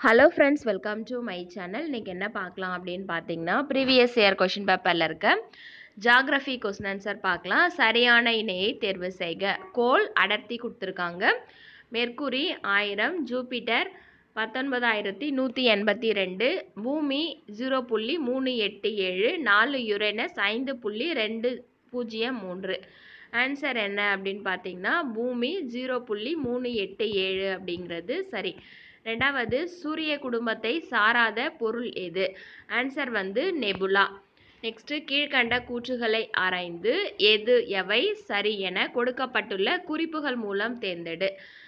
hello friends welcome to my channel இன்றைக்கி என்ன பார்க்கலாம் அப்படின்னு பார்த்தீங்கன்னா ப்ரீவியஸ் இயர் கொஷின் பேப்பரில் இருக்க ஜாகிரஃபி கொஸ்டின் ஆன்சர் பார்க்கலாம் சரியான இணையை தேர்வு செய்க கோள் அடர்த்தி கொடுத்துருக்காங்க மெர்க்குரி ஆயிரம் ஜூபிட்டர் பத்தொன்பதாயிரத்தி நூற்றி எண்பத்தி ரெண்டு பூமி ஜீரோ புள்ளி மூணு எட்டு ஏழு நாலு யுரேனஸ் ஐந்து புள்ளி ரெண்டு பூஜ்ஜியம் மூன்று ஆன்சர் என்ன அப்படின்னு பார்த்தீங்கன்னா பூமி ஜீரோ புள்ளி மூணு எட்டு ஏழு அப்படிங்கிறது சரி ரெண்டாவது சூரிய குடும்பத்தை சாராத பொருள் எது ஆன்சர் வந்து நெபுலா நெக்ஸ்ட்டு கீழ்கண்ட கூற்றுகளை ஆராய்ந்து எது எவை சரி என கொடுக்கப்பட்டுள்ள குறிப்புகள் மூலம் தேர்ந்தெடு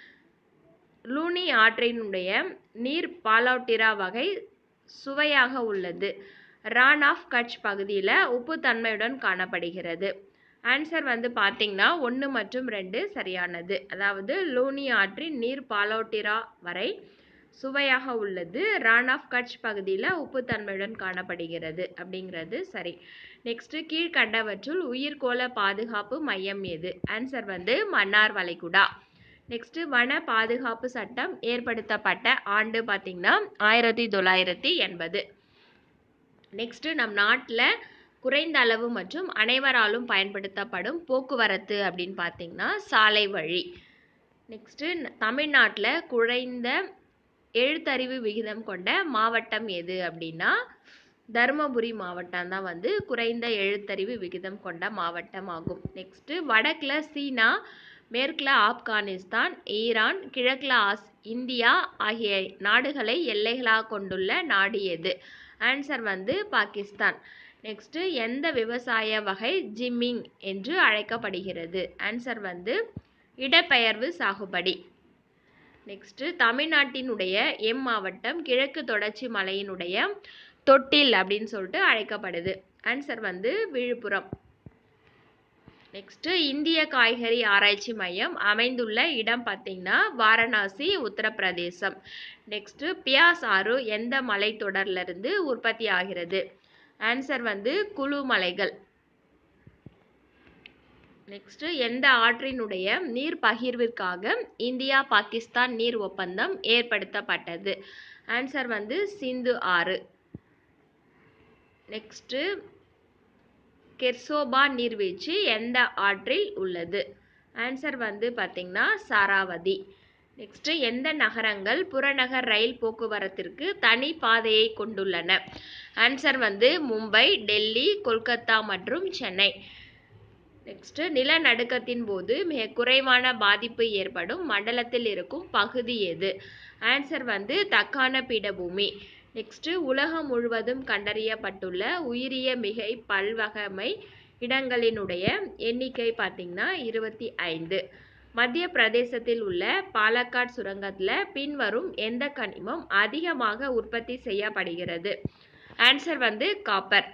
லூனி ஆற்றினுடைய நீர் பாலோட்டிரா வகை சுவையாக உள்ளது ரான் ஆஃப் கட்ச் பகுதியில் உப்புத்தன்மையுடன் காணப்படுகிறது ஆன்சர் வந்து பார்த்தீங்கன்னா ஒன்று மற்றும் ரெண்டு சரியானது அதாவது லூனி ஆற்றின் நீர் பாலோட்டிரா வரை சுவையாக உள்ளது ரான் ஆஃப் கட்ச் பகுதியில் உப்புத்தன்மையுடன் காணப்படுகிறது அப்படிங்கிறது சரி நெக்ஸ்ட்டு கீழ்கண்டவற்றுள் உயிர்கோள பாதுகாப்பு மையம் எது ஆன்சர் வந்து மன்னார் வளைகுடா நெக்ஸ்ட்டு வன பாதுகாப்பு சட்டம் ஏற்படுத்தப்பட்ட ஆண்டு பார்த்திங்கன்னா ஆயிரத்தி தொள்ளாயிரத்தி எண்பது நெக்ஸ்ட்டு நம் நாட்டில் குறைந்த அளவு மற்றும் அனைவராலும் பயன்படுத்தப்படும் போக்குவரத்து அப்படின்னு பார்த்திங்கன்னா சாலை வழி நெக்ஸ்ட்டு தமிழ்நாட்டில் குறைந்த எழுத்தறிவு விகிதம் கொண்ட மாவட்டம் எது அப்படின்னா தருமபுரி மாவட்டம் தான் வந்து குறைந்த எழுத்தறிவு விகிதம் கொண்ட மாவட்டம் ஆகும் நெக்ஸ்ட்டு வடக்கில் சீனா மேற்கில் ஆப்கானிஸ்தான் ஈரான் கிழக்கில் ஆஸ் இந்தியா ஆகிய நாடுகளை எல்லைகளாக கொண்டுள்ள நாடு எது ஆன்சர் வந்து பாகிஸ்தான் நெக்ஸ்ட்டு எந்த விவசாய வகை ஜிம்மிங் என்று அழைக்கப்படுகிறது ஆன்சர் வந்து இடப்பெயர்வு சாகுபடி நெக்ஸ்ட்டு தமிழ்நாட்டினுடைய எம் மாவட்டம் கிழக்கு தொடர்ச்சி மலையினுடைய தொட்டில் அப்படின்னு சொல்லிட்டு அழைக்கப்படுது ஆன்சர் வந்து விழுப்புரம் நெக்ஸ்ட்டு இந்திய காய்கறி ஆராய்ச்சி மையம் அமைந்துள்ள இடம் பார்த்திங்கன்னா வாரணாசி உத்தரப்பிரதேசம் நெக்ஸ்ட்டு பியாஸ் ஆறு எந்த மலைத்தொடர்லேருந்து உற்பத்தி ஆகிறது ஆன்சர் வந்து குழு மலைகள் நெக்ஸ்ட்டு எந்த ஆற்றினுடைய நீர் பகிர்விற்காக இந்தியா பாகிஸ்தான் நீர் ஒப்பந்தம் ஏற்படுத்தப்பட்டது ஆன்சர் வந்து சிந்து ஆறு நெக்ஸ்ட்டு கெர்சோபா நீர்வீழ்ச்சி எந்த ஆற்றில் உள்ளது ஆன்சர் வந்து பார்த்திங்கன்னா சாராவதி நெக்ஸ்ட்டு எந்த நகரங்கள் புறநகர் ரயில் போக்குவரத்திற்கு தனி பாதையை கொண்டுள்ளன ஆன்சர் வந்து மும்பை டெல்லி கொல்கத்தா மற்றும் சென்னை நெக்ஸ்ட்டு நிலநடுக்கத்தின் போது மிக குறைவான பாதிப்பு ஏற்படும் மண்டலத்தில் இருக்கும் பகுதி எது ஆன்சர் வந்து தக்கான பீடபூமி நெக்ஸ்ட்டு உலகம் முழுவதும் கண்டறியப்பட்டுள்ள உயிரிய மிகை பல்வகமை இடங்களினுடைய எண்ணிக்கை பார்த்திங்கன்னா இருபத்தி ஐந்து மத்திய பிரதேசத்தில் உள்ள பாலக்காட் சுரங்கத்தில் பின்வரும் எந்த கனிமம் அதிகமாக உற்பத்தி செய்யப்படுகிறது ஆன்சர் வந்து காப்பர்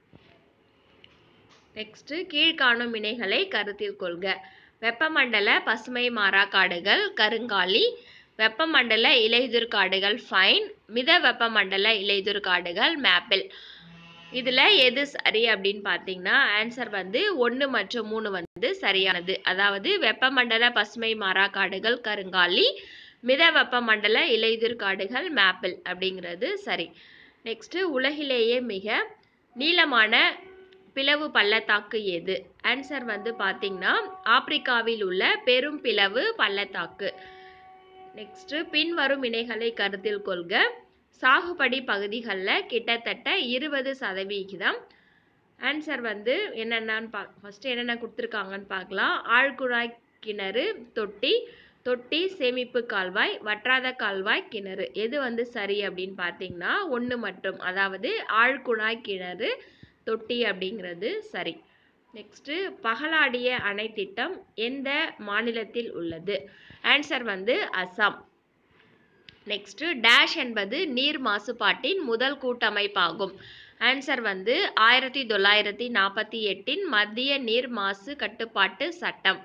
நெக்ஸ்ட்டு கீழ்காணும் இணைகளை கருத்தில் கொள்க வெப்பமண்டல பசுமை மாறா காடுகள் கருங்காலி வெப்பமண்டல இலையுதிர் காடுகள் ஃபைன் மித வெப்பமண்டல இலையுதிர் காடுகள் மேப்பிள் இதில் எது சரி அப்படின்னு பார்த்தீங்கன்னா ஆன்சர் வந்து ஒன்று மற்றும் மூணு வந்து சரியானது அதாவது வெப்பமண்டல பசுமை மாறா காடுகள் கருங்காலி மித வெப்பமண்டல இலையுதிர் காடுகள் மேப்பிள் அப்படிங்கிறது சரி நெக்ஸ்ட்டு உலகிலேயே மிக நீளமான பிளவு பள்ளத்தாக்கு எது ஆன்சர் வந்து பார்த்தீங்கன்னா ஆப்பிரிக்காவில் உள்ள பெரும் பிளவு பள்ளத்தாக்கு நெக்ஸ்ட்டு பின்வரும் இணைகளை கருத்தில் கொள்க சாகுபடி பகுதிகளில் கிட்டத்தட்ட இருபது சதவிகிதம் ஆன்சர் வந்து என்னென்னு பா ஃபஸ்ட்டு என்னென்ன கொடுத்துருக்காங்கன்னு பார்க்கலாம் ஆழ்குழாய் கிணறு தொட்டி தொட்டி சேமிப்பு கால்வாய் வற்றாத கால்வாய் கிணறு எது வந்து சரி அப்படின்னு பார்த்தீங்கன்னா ஒன்று மட்டும் அதாவது ஆழ்குழாய் கிணறு தொட்டி அப்படிங்கிறது சரி நெக்ஸ்ட்டு பகலாடிய அணை திட்டம் எந்த மாநிலத்தில் உள்ளது ஆன்சர் வந்து அசாம் நெக்ஸ்ட்டு டேஷ் என்பது நீர் மாசுபாட்டின் முதல் கூட்டமைப்பாகும் ஆன்சர் வந்து ஆயிரத்தி தொள்ளாயிரத்தி நாற்பத்தி எட்டின் மத்திய நீர் மாசு கட்டுப்பாட்டு சட்டம்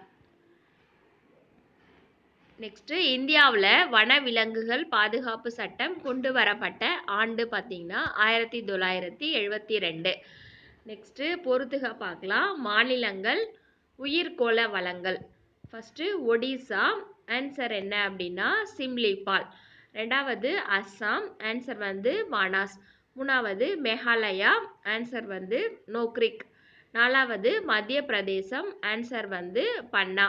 நெக்ஸ்ட்டு இந்தியாவில் வனவிலங்குகள் பாதுகாப்பு சட்டம் கொண்டு வரப்பட்ட ஆண்டு பார்த்திங்கன்னா ஆயிரத்தி தொள்ளாயிரத்தி எழுபத்தி ரெண்டு நெக்ஸ்ட்டு பொறுத்துக பார்க்கலாம் மாநிலங்கள் உயிர்கோள வளங்கள் ஃபஸ்ட்டு ஒடிசா ஆன்சர் என்ன அப்படின்னா சிம்லிபால் ரெண்டாவது அஸ்ஸாம் ஆன்சர் வந்து மானாஸ் மூணாவது மேகாலயா ஆன்சர் வந்து நோக்ரிக் நாலாவது மத்திய பிரதேசம் ஆன்சர் வந்து பன்னா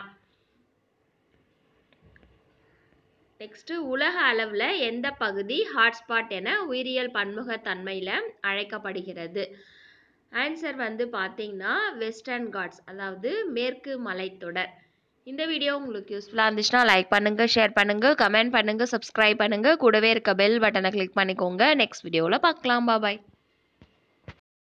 நெக்ஸ்ட்டு உலக அளவில் எந்த பகுதி ஹாட்ஸ்பாட் என உயிரியல் பன்முகத்தன்மையில் அழைக்கப்படுகிறது ஆன்சர் வந்து பார்த்தீங்கன்னா வெஸ்டர்ன் காட்ஸ் அதாவது மேற்கு மலைத்தொடர் இந்த வீடியோ உங்களுக்கு யூஸ்ஃபுல்லாக இருந்துச்சுன்னா லைக் பண்ணுங்கள் ஷேர் பண்ணுங்கள் கமெண்ட் பண்ணுங்கள் சப்ஸ்கிரைப் பண்ணுங்கள் கூடவே இருக்க பெல் பட்டனை கிளிக் பண்ணிக்கோங்க நெக்ஸ்ட் வீடியோவில் பார்க்கலாம் பாய்